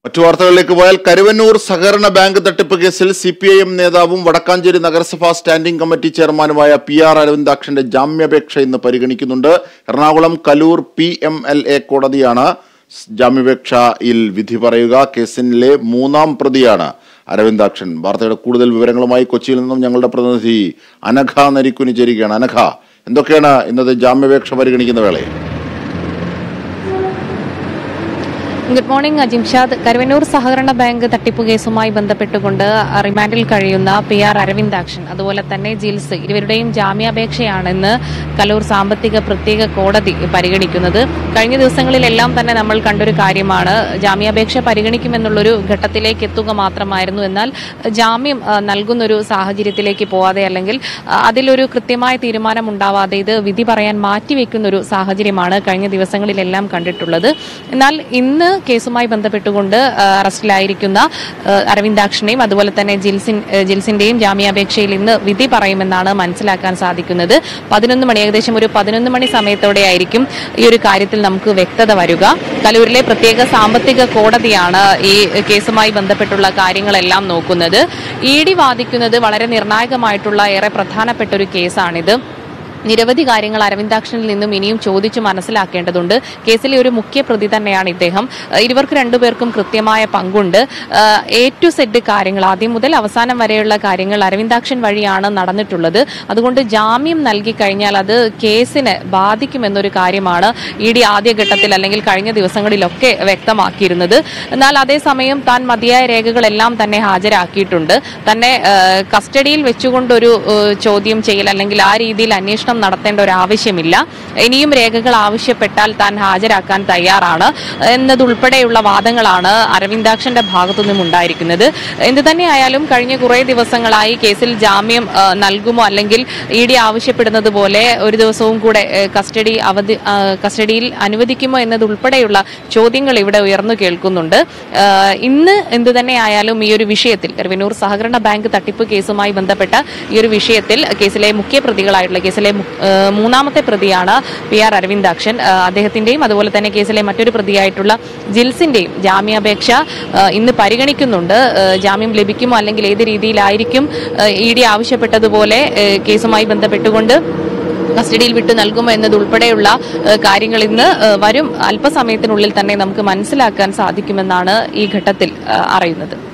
മറ്റു വാർത്തകളിലേക്ക് പോയാൽ കരുവന്നൂർ സഹകരണ ബാങ്ക് തട്ടിപ്പ് കേസിൽ സി പി ഐ എം നേതാവും വടക്കാഞ്ചേരി നഗരസഭാ സ്റ്റാൻഡിംഗ് കമ്മിറ്റി ചെയർമാനുമായ പി ആർ അരവിന്ദാക്ഷന്റെ ജാമ്യാപേക്ഷ ഇന്ന് പരിഗണിക്കുന്നുണ്ട് Ernakulam Kaloor P M L A കോടതിയാണ് ജാമ്യാപേക്ഷയിൽ വിധി പറയുക കേസിലെ മൂന്നാം പ്രതിയാണ് അരവിന്ദാക്ഷൻ വാർത്തയുടെ കൂടുതൽ വിവരങ്ങളുമായി കൊച്ചിയിൽ നിന്നും ഞങ്ങളുടെ പ്രതിനിധി അനഘ നരിക്കുനി ചേരുകയാണ് അനഘ എന്തൊക്കെയാണ് ഇന്നത്തെ ജാമ്യാപേക്ഷ പരിഗണിക്കുന്ന വേളയിൽ ഗുഡ് മോർണിംഗ് ജിംഷാദ് കരുവന്നൂർ സഹകരണ ബാങ്ക് തട്ടിപ്പ് കേസുമായി ബന്ധപ്പെട്ടുകൊണ്ട് റിമാൻഡിൽ കഴിയുന്ന പി ആർ അരവിന്ദാക്ഷൻ അതുപോലെ തന്നെ ജിൽസ് ഇരുവരുടെയും ജാമ്യാപേക്ഷയാണ് ഇന്ന് കലൂർ സാമ്പത്തിക പ്രത്യേക കോടതി പരിഗണിക്കുന്നത് കഴിഞ്ഞ ദിവസങ്ങളിലെല്ലാം തന്നെ നമ്മൾ കണ്ടൊരു കാര്യമാണ് ജാമ്യാപേക്ഷ പരിഗണിക്കുമെന്നുള്ളൊരു ഘട്ടത്തിലേക്ക് എത്തുക മാത്രമായിരുന്നു എന്നാൽ ജാമ്യം ആ, നൽകുന്നൊരു സാഹചര്യത്തിലേക്ക് പോവാതെ അല്ലെങ്കിൽ ആ, അതിലൊരു കൃത്യമായ തീരുമാനം ഉണ്ടാവാതെ ഇത് വിധി പറയാൻ മാറ്റിവെക്കുന്നൊരു സാഹചര്യമാണ് കഴിഞ്ഞ ദിവസങ്ങളിലെല്ലാം കണ്ടിട്ടുള്ളത് എന്നാൽ ഇന്ന് കേസുമായി ബന്ധപ്പെട്ടുകൊണ്ട് ആ, അറസ്റ്റിലായിരിക്കുന്ന ആ, അരവിന്ദാക്ഷനെയും അതുപോലെ തന്നെ ജിൽസിൻ ആ, ജിൽസിന്റെയും ജാമ്യാപേക്ഷയിൽ ഇന്ന് വിധി പറയുമെന്നാണ് മനസ്സിലാക്കാൻ സാധിക്കുന്നത് പതിനൊന്ന് മണി ഏകദേശം ഒരു പതിനൊന്ന് മണി സമയത്തോടെ ആയിരിക്കും ഈ ഒരു കാര്യത്തിൽ നമുക്ക് വ്യക്തത വരിക കലൂരിലെ പ്രത്യേക സാമ്പത്തിക കോടതിയാണ് ഈ കേസുമായി ബന്ധപ്പെട്ടുള്ള കാര്യങ്ങളെല്ലാം നോക്കുന്നത് ഇ ഡി വാദിക്കുന്നത് വളരെ നിർണായകമായിട്ടുള്ള ഏറെ പ്രധാനപ്പെട്ട ഒരു കേസാണിത് നിരവധി കാര്യങ്ങൾ അരവിന്ദാക്ഷനിൽ നിന്നും ഇനിയും ചോദിച്ചു മനസ്സിലാക്കേണ്ടതുണ്ട് കേസിലെ ഒരു മുഖ്യ പ്രതി തന്നെയാണ് ഇദ്ദേഹം ഏഹ് ഇരുവർക്ക് രണ്ടുപേർക്കും കൃത്യമായ പങ്കുണ്ട് ഏഹ് എ ടു സെഡ് കാര്യങ്ങൾ ആദ്യം മുതൽ അവസാനം വരെയുള്ള കാര്യങ്ങൾ അരവിന്ദാക്ഷൻ വഴിയാണ് നടന്നിട്ടുള്ളത് അതുകൊണ്ട് ജാമ്യം നൽകി കഴിഞ്ഞാൽ അത് കേസിനെ ബാധിക്കുമെന്നൊരു കാര്യമാണ് ഇ ഡി ആദ്യഘട്ടത്തിൽ അല്ലെങ്കിൽ കഴിഞ്ഞ ദിവസങ്ങളിലൊക്കെ വ്യക്തമാക്കിയിരുന്നത് എന്നാൽ അതേസമയം താൻ മതിയായ രേഖകളെല്ലാം തന്നെ ഹാജരാക്കിയിട്ടുണ്ട് തന്നെ ഏഹ് കസ്റ്റഡിയിൽ വെച്ചുകൊണ്ടൊരു ഏഹ് ചോദ്യം ചെയ്യൽ അല്ലെങ്കിൽ ആ രീതിയിൽ അന്വേഷണം നടത്തേണ്ട ഒരു ആവശ്യമില്ല ഇനിയും രേഖകൾ ആവശ്യപ്പെട്ടാൽ താൻ ഹാജരാക്കാൻ തയ്യാറാണ് എന്നതുൾപ്പെടെയുള്ള വാദങ്ങളാണ് അരവിന്ദാക്ഷന്റെ ഭാഗത്തു നിന്നും ഉണ്ടായിരിക്കുന്നത് എന്ത് തന്നെയായാലും കഴിഞ്ഞ കുറേ ദിവസങ്ങളായി കേസിൽ ജാമ്യം ആ, നൽകുമോ അല്ലെങ്കിൽ ഇ ഡി ആവശ്യപ്പെടുന്നത് പോലെ ഒരു ദിവസവും കൂടെ ഏ, കസ്റ്റഡി അവധി ആ, കസ്റ്റഡിയിൽ അനുവദിക്കുമോ എന്നതുൾപ്പെടെയുള്ള ചോദ്യങ്ങൾ ഇവിടെ ഉയർന്നു കേൾക്കുന്നുണ്ട് ആ, ഇന്ന് എന്ത് തന്നെയായാലും ഈ ഒരു വിഷയത്തിൽ കരുവന്നൂർ സഹകരണ ബാങ്ക് തട്ടിപ്പ് കേസുമായി ബന്ധപ്പെട്ട ഈ ഒരു വിഷയത്തിൽ കേസിലെ മുഖ്യ പ്രതികളായിട്ടുള്ള കേസിലെ മു- ആ, മൂന്നാമത്തെ പ്രതിയാണ് പി ആർ അരവിന്ദാക്ഷൻ ആ, അദ്ദേഹത്തിന്റെയും അതുപോലെ തന്നെ കേസിലെ മറ്റൊരു പ്രതിയായിട്ടുള്ള ജിൽസിന്റെയും ജാമ്യാപേക്ഷ ആ, ഇന്ന് പരിഗണിക്കുന്നുണ്ട് ആ, ജാമ്യം ലഭിക്കുമോ അല്ലെങ്കിൽ ഏത് രീതിയിലായിരിക്കും ഇ ഡി ആവശ്യപ്പെട്ടതുപോലെ ആ, കേസുമായി ബന്ധപ്പെട്ടുകൊണ്ട് കസ്റ്റഡിയിൽ വിട്ടു നൽകുമോ എന്നതുൾപ്പെടെയുള്ള ആ, കാര്യങ്ങൾ ഇന്ന് ആ, വരും അല്പസമയത്തിനുള്ളിൽ തന്നെ നമുക്ക് മനസ്സിലാക്കാൻ സാധിക്കുമെന്നാണ് ഈ ഘട്ടത്തിൽ ആ, അറിയുന്നത്